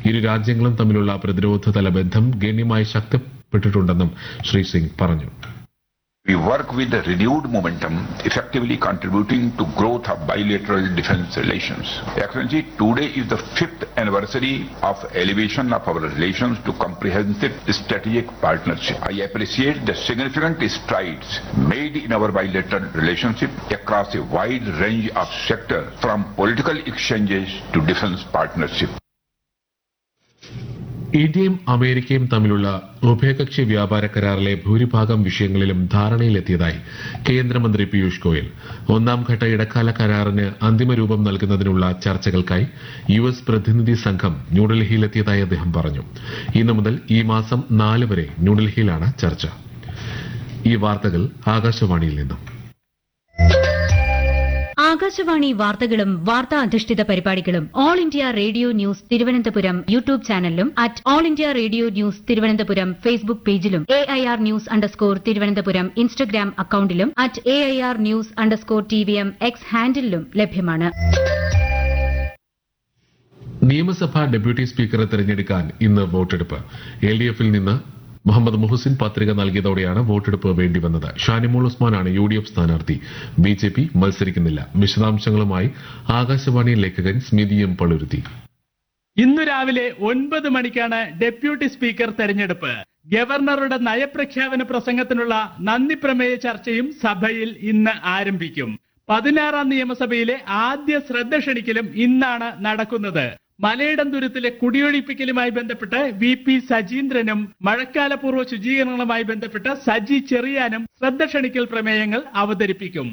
ഇരു രാജ്യങ്ങളും തമ്മിലുള്ള പ്രതിരോധതല ബന്ധം ഗണ്യമായി ശക്തിപ്പെട്ടിട്ടുണ്ടെന്നും ശ്രീ സിംഗ് പറഞ്ഞു We work with a renewed momentum, effectively contributing to growth of bilateral defense relations. Excellency, today is the fifth anniversary of elevation of our relations to comprehensive strategic partnership. I appreciate the significant strides made in our bilateral relationship across a wide range of sectors, from political exchanges to defense partnership. ഇന്ത്യയും അമേരിക്കയും തമ്മിലുള്ള ഉഭയകക്ഷി വ്യാപാര കരാറിലെ ഭൂരിഭാഗം വിഷയങ്ങളിലും ധാരണയിലെത്തിയതായി കേന്ദ്രമന്ത്രി പീയൂഷ് ഗോയൽ ഒന്നാം ഘട്ട ഇടക്കാല കരാറിന് അന്തിമ രൂപം നൽകുന്നതിനുള്ള ചർച്ചകൾക്കായി യു എസ് പ്രതിനിധി സംഘം ന്യൂഡൽഹിയിലെത്തിയതായി അദ്ദേഹം പറഞ്ഞു ഇന്നു മുതൽ ഈ മാസം നാല് വരെ ന്യൂഡൽഹിയിലാണ് ചർച്ച ഈ വാർത്തകൾ ആകാശവാണിയിൽ നിന്നും ആകാശവാണി വാർത്തകളും വാർത്താ അധിഷ്ഠിത പരിപാടികളും all India radio news Thiruvananthapuram YouTube ചാനലിലും at all India radio news Thiruvananthapuram Facebook പേജിലും A I R news underscore Thiruvananthapuram Instagram അക്കൌണ്ടിലും at A I R news underscore T V M X ഹാൻഡിലും ലഭ്യമാണ് നിയമസഭാ ഡെപ്യൂട്ടി സ്പീക്കറെ തെരഞ്ഞെടുക്കാൻ ഇന്ന് വോട്ടെടുപ്പ് എൽ ഡി എഫിൽ നിന്ന് മുഹമ്മദ് മുഹസിൻ പത്രിക നൽകിയതോടെയാണ് വോട്ടെടുപ്പ് വേണ്ടിവന്നത് ഷാനിമോൾ ഉസ്മാനാണ് യു ഡി എഫ് സ്ഥാനാർത്ഥി ബി ജെ പി മത്സരിക്കുന്നില്ല വിശദാംശങ്ങളുമായി ആകാശവാണി ലേഖകൻ സ്മിതി എം പളുരുത്തി ഇന്നു രാവിലെ ഒൻപത് മണിക്കാണ് ഡെപ്യൂട്ടി സ്പീക്കർ തെരഞ്ഞെടുപ്പ് ഗവർണറുടെ നയപ്രഖ്യാപന പ്രസംഗത്തിനുള്ള നന്ദി പ്രമേയ ചർച്ചയും സഭയിൽ ഇന്ന് ആരംഭിക്കും പതിനാറാം നിയമസഭയിലെ ആദ്യ ശ്രദ്ധ ക്ഷണിക്കലും ഇന്നാണ് നടക്കുന്നത് മലയിടം തുരുത്തിലെ കുടിയൊഴിപ്പിക്കലുമായി ബന്ധപ്പെട്ട് വി പി സജീന്ദ്രനും മഴക്കാലപൂർവ്വ ശുചീകരണങ്ങളുമായി ബന്ധപ്പെട്ട് സജി ചെറിയാനും ശ്രദ്ധ ക്ഷണിക്കൽ പ്രമേയങ്ങൾ അവതരിപ്പിക്കും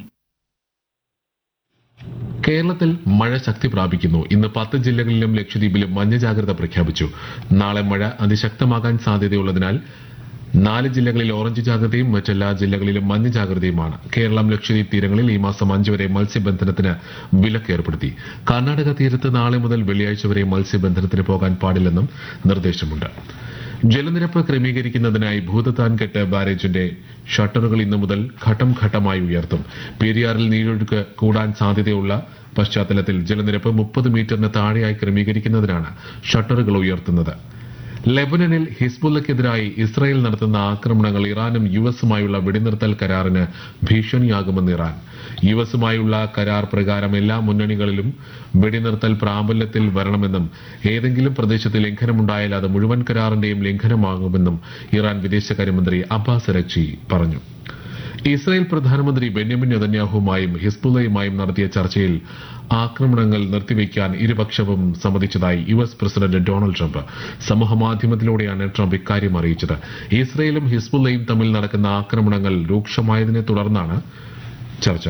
കേരളത്തിൽ മഴ ശക്തി പ്രാപിക്കുന്നു ഇന്ന് പത്ത് ജില്ലകളിലും ലക്ഷദ്വീപിലും മഞ്ഞ ജാഗ്രത പ്രഖ്യാപിച്ചു നാളെ മഴ അതിശക്തമാകാൻ സാധ്യതയുള്ളതിനാൽ നാല് ജില്ലകളിൽ ഓറഞ്ച് ജാഗ്രതയും മറ്റെല്ലാ ജില്ലകളിലും മഞ്ഞ ജാഗ്രതയുമാണ് കേരളം ലക്ഷദ്വീപ് തീരങ്ങളിൽ ഈ മാസം അഞ്ച് വരെ മത്സ്യബന്ധനത്തിന് വിലക്ക് ഏർപ്പെടുത്തി കർണാടക തീരത്ത് നാളെ മുതൽ വെള്ളിയാഴ്ച വരെ മത്സ്യബന്ധനത്തിന് പോകാൻ പാടില്ലെന്നും നിർദ്ദേശമുണ്ട് ജലനിരപ്പ് ക്രമീകരിക്കുന്നതിനായി ഭൂതത്താൻകെട്ട് ബാരേജിന്റെ ഷട്ടറുകൾ ഇന്നു മുതൽ ഘട്ടം ഘട്ടമായി ഉയർത്തും പെരിയാറിൽ നീരൊഴുക്ക് കൂടാൻ സാധ്യതയുള്ള പശ്ചാത്തലത്തിൽ ജലനിരപ്പ് മുപ്പത് മീറ്ററിന് താഴെയായി ക്രമീകരിക്കുന്നതിനാണ് ഷട്ടറുകൾ ഉയർത്തുന്നത് ലെബനനിൽ ഹിസ്ബുള്ളക്കെതിരായി ഇസ്രായേൽ നടത്തുന്ന ആക്രമണങ്ങൾ ഇറാനും യു എസുമായുള്ള വെടിനിർത്തൽ കരാറിന് ഭീഷണിയാകുമെന്ന് ഇറാൻ യു എസുമായുള്ള കരാർ പ്രകാരം എല്ലാ മുന്നണികളിലും വെടിനിർത്തൽ പ്രാബല്യത്തിൽ വരണമെന്നും ഏതെങ്കിലും പ്രദേശത്ത് ലംഘനമുണ്ടായാൽ അത് മുഴുവൻ കരാറിന്റെയും ലംഘനമാകുമെന്നും ഇറാൻ വിദേശകാര്യമന്ത്രി അബ്ബാസ് രക്ചി പറഞ്ഞു ഇസ്രായേൽ പ്രധാനമന്ത്രി ബെന്യാമിൻ നെതന്യാഹുവുമായും ഹിസ്ബുള്ളയുമായും നടത്തിയ ചർച്ചയിൽ ആക്രമണങ്ങൾ നിർത്തിവെക്കാൻ ഇരുപക്ഷവും സമ്മതിച്ചതായി U S president Donald Trump സമൂഹമാധ്യമത്തിലൂടെയാണ് ട്രംപ് ഇക്കാര്യം അറിയിച്ചത് ഇസ്രായേലും ഹിസ്ബുള്ളയും തമ്മിൽ നടക്കുന്ന ആക്രമണങ്ങൾ രൂക്ഷമായതിനെ തുടർന്നാണ് ചർച്ച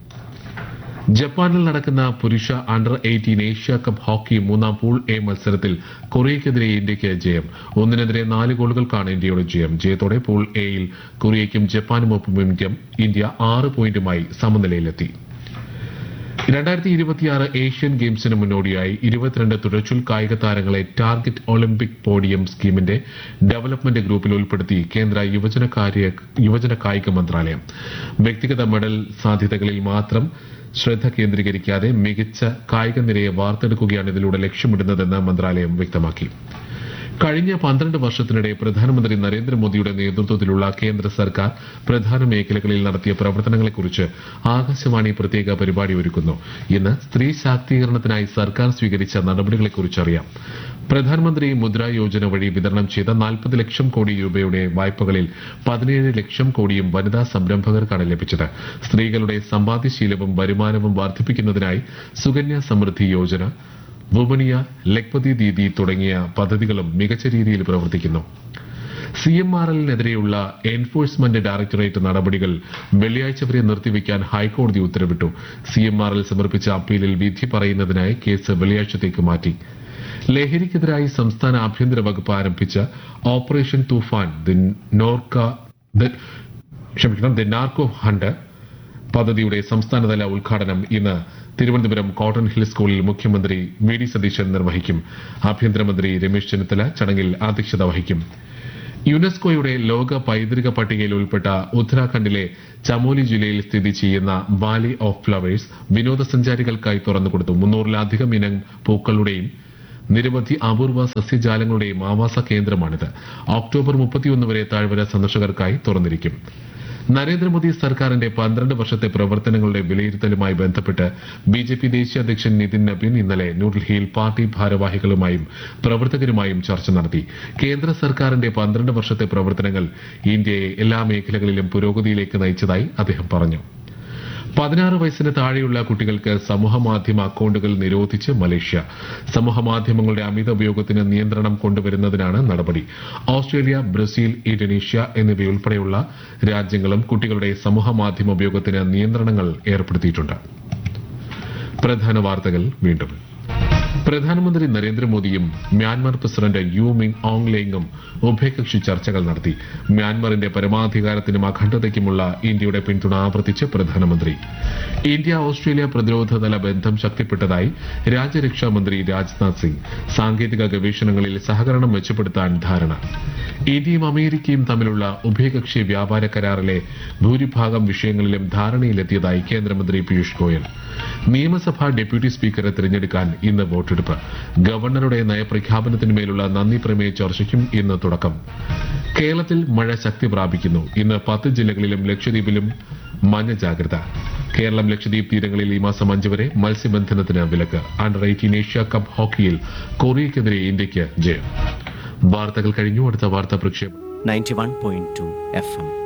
ജപ്പാനിൽ നടക്കുന്ന പുരുഷ under eighteen Asia cup hockey മൂന്നാം പൂൾ എ മത്സരത്തിൽ കൊറിയയ്ക്കെതിരെ ഇന്ത്യയ്ക്ക് ജയം ഒന്നിനെതിരെ നാല് ഗോളുകൾക്കാണ് ഇന്ത്യയുടെ ജയം ജയത്തോടെ പൂൾ എയിൽ കൊറിയയ്ക്കും ജപ്പാനുമൊപ്പം ഇന്ത്യ ആറ് പോയിന്റുമായി സമനിലയിലെത്തി രണ്ടായിരത്തി ഇരുപത്തിയാറ് ഏഷ്യൻ ഗെയിംസിന് മുന്നോടിയായി ഇരുപത്തിരണ്ട് തുഴച്ചുൽ കായിക താരങ്ങളെ ടാർഗറ്റ് ഒളിമ്പിക് പോഡിയം സ്കീമിന്റെ ഡെവലപ്മെന്റ് ഗ്രൂപ്പിൽ ഉൾപ്പെടുത്തി കേന്ദ്ര യുവജന കാര്യ യുവജന കായിക മന്ത്രാലയം വ്യക്തിഗത മെഡൽ സാധ്യതകളിൽ മാത്രം ശ്രദ്ധ കേന്ദ്രീകരിക്കാതെ മികച്ച കായിക നിരയെ വാർത്തെടുക്കുകയാണ് ഇതിലൂടെ ലക്ഷ്യമിടുന്നതെന്ന് മന്ത്രാലയം വ്യക്തമാക്കി കഴിഞ്ഞ പന്ത്രണ്ട് വർഷത്തിനിടെ പ്രധാനമന്ത്രി നരേന്ദ്രമോദിയുടെ നേതൃത്വത്തിലുള്ള കേന്ദ്ര സർക്കാർ പ്രധാന മേഖലകളിൽ നടത്തിയ പ്രവർത്തനങ്ങളെക്കുറിച്ച് ആകാശവാണി പ്രത്യേക പരിപാടി ഒരുക്കുന്നു ഇന്ന് സ്ത്രീ ശാക്തീകരണത്തിനായി സർക്കാർ സ്വീകരിച്ച നടപടികളെക്കുറിച്ച് അറിയാം പ്രധാനമന്ത്രി മുദ്ര യോജന വഴി വിതരണം ചെയ്ത നാൽപ്പത് ലക്ഷം കോടി രൂപയുടെ വായ്പകളിൽ പതിനേഴ് ലക്ഷം കോടിയും വനിതാ സംരംഭകർക്കാണ് ലഭിച്ചത് സ്ത്രീകളുടെ സമ്പാദ്യശീലവും വരുമാനവും വർദ്ധിപ്പിക്കുന്നതിനായി സുകന്യ സമൃദ്ധി യോജന വുമണിയ ലക്പതി ദീദി തുടങ്ങിയ പദ്ധതികളും മികച്ച രീതിയിൽ പ്രവർത്തിക്കുന്നു സി എം ആർ എല്ലിനെതിരെയുള്ള എൻഫോഴ്സ്മെന്റ് ഡയറക്ടറേറ്റ് നടപടികൾ വെള്ളിയാഴ്ച വരെ നിർത്തിവെക്കാൻ ഹൈക്കോടതി ഉത്തരവിട്ടു സി എം ആർ എൽ സമർപ്പിച്ച അപ്പീലിൽ വിധി പറയുന്നതിനായി കേസ് വെള്ളിയാഴ്ചത്തേക്ക് മാറ്റി ലഹരിക്കെതിരായി സംസ്ഥാന ആഭ്യന്തര വകുപ്പ് ആരംഭിച്ച operation Toofan the Norka the- ക്ഷമിക്കണം ദി നാർക്കോ ഹണ്ട് പദ്ധതിയുടെ സംസ്ഥാനതല ഉദ്ഘാടനം ഇന്ന് തിരുവനന്തപുരം കോട്ടൺ ഹിൽ സ്കൂളിൽ മുഖ്യമന്ത്രി വി ഡി സതീശൻ നിർവഹിക്കും ആഭ്യന്തരമന്ത്രി രമേശ് ചെന്നിത്തല ചടങ്ങിൽ അധ്യക്ഷത വഹിക്കും യുനെസ്കോയുടെ ലോക പൈതൃക പട്ടികയിൽ ഉൾപ്പെട്ട ഉത്തരാഖണ്ഡിലെ ചമോലി ജില്ലയിൽ സ്ഥിതി ചെയ്യുന്ന വാലി ഓഫ് ഫ്ലവേഴ്സ് വിനോദസഞ്ചാരികൾക്കായി തുറന്നുകൊടുത്തു മുന്നൂറിലധികം ഇനം പൂക്കളുടെയും നിരവധി അപൂർവ സസ്യജാലങ്ങളുടെയും ആവാസ കേന്ദ്രമാണിത് ഒക്ടോബർ മുപ്പത്തിയൊന്ന് വരെ താഴ്വര സന്ദർശകർക്കായി തുറന്നിരിക്കും നരേന്ദ്രമോദി സർക്കാരിന്റെ പന്ത്രണ്ട് വർഷത്തെ പ്രവർത്തനങ്ങളുടെ വിലയിരുത്തലുമായി ബന്ധപ്പെട്ട് ബി ജെ പി ദേശീയ അധ്യക്ഷൻ നിതിൻ നബീൻ ഇന്നലെ ന്യൂഡൽഹിയിൽ പാർട്ടി ഭാരവാഹികളുമായും പ്രവർത്തകരുമായും ചർച്ച നടത്തി കേന്ദ്ര സർക്കാരിന്റെ പന്ത്രണ്ട് വർഷത്തെ പ്രവർത്തനങ്ങൾ ഇന്ത്യയെ എല്ലാ മേഖലകളിലും പുരോഗതിയിലേക്ക് നയിച്ചതായി അദ്ദേഹം പറഞ്ഞു പതിനാറ് വയസ്സിന് താഴെയുള്ള കുട്ടികൾക്ക് സമൂഹമാധ്യമ അക്കൌണ്ടുകൾ നിരോധിച്ച് മലേഷ്യ സമൂഹമാധ്യമങ്ങളുടെ അമിത ഉപയോഗത്തിന് നിയന്ത്രണം കൊണ്ടുവരുന്നതിനാണ് നടപടി ഓസ്ട്രേലിയ ബ്രസീൽ ഇന്തോനേഷ്യ എന്നിവയുൾപ്പെടെയുള്ള രാജ്യങ്ങളും കുട്ടികളുടെ സമൂഹമാധ്യമ ഉപയോഗത്തിന് നിയന്ത്രണങ്ങൾ ഏർപ്പെടുത്തിയിട്ടുണ്ട് പ്രധാന വാർത്തകൾ വീണ്ടും പ്രധാനമന്ത്രി നരേന്ദ്രമോദിയും Myanmar president U Min Aung ലേങ്ങും ഉഭയകക്ഷി ചർച്ചകൾ നടത്തി മ്യാൻമറിന്റെ പരമാധികാരത്തിനും അഖണ്ഡതയ്ക്കുമുള്ള ഇന്ത്യയുടെ പിന്തുണ ആവർത്തിച്ച് പ്രധാനമന്ത്രി ഇന്ത്യ ഓസ്ട്രേലിയ പ്രതിരോധതല ബന്ധം ശക്തിപ്പെട്ടതായി രാജ്യരക്ഷാ മന്ത്രി രാജ്നാഥ് സിംഗ് സാങ്കേതിക ഗവേഷണങ്ങളിൽ സഹകരണം മെച്ചപ്പെടുത്താൻ ധാരണ ഇന്ത്യയും അമേരിക്കയും തമ്മിലുള്ള ഉഭയകക്ഷി വ്യാപാര കരാറിലെ ഭൂരിഭാഗം വിഷയങ്ങളിലും ധാരണയിലെത്തിയതായി കേന്ദ്രമന്ത്രി പീയൂഷ് ഗോയൽ നിയമസഭാ ഡെപ്യൂട്ടി സ്പീക്കറെ തിരഞ്ഞെടുക്കാൻ ഇന്ന് വോട്ടെടുപ്പ് ഗവർണറുടെ നയപ്രഖ്യാപനത്തിന്മേലുള്ള നന്ദി പ്രമേയ ചർച്ചയ്ക്കും ഇന്ന് തുടക്കം കേരളത്തിൽ മഴ ശക്തി പ്രാപിക്കുന്നു ഇന്ന് പത്ത് ജില്ലകളിലും ലക്ഷദ്വീപിലും മഞ്ഞ ജാഗ്രത കേരളം ലക്ഷദ്വീപ് തീരങ്ങളിൽ ഈ മാസം അഞ്ച് വരെ മത്സ്യബന്ധനത്തിന് വിലക്ക് അണ്ടർ എയ്റ്റീൻ ഏഷ്യ കപ്പ് ഹോക്കിയിൽ കൊറിയയ്ക്കെതിരെ ഇന്ത്യയ്ക്ക് ജയം വാർത്തകൾ കഴിഞ്ഞു അടുത്ത വാർത്താ പ്രക്ഷേപണം 91.2 FM.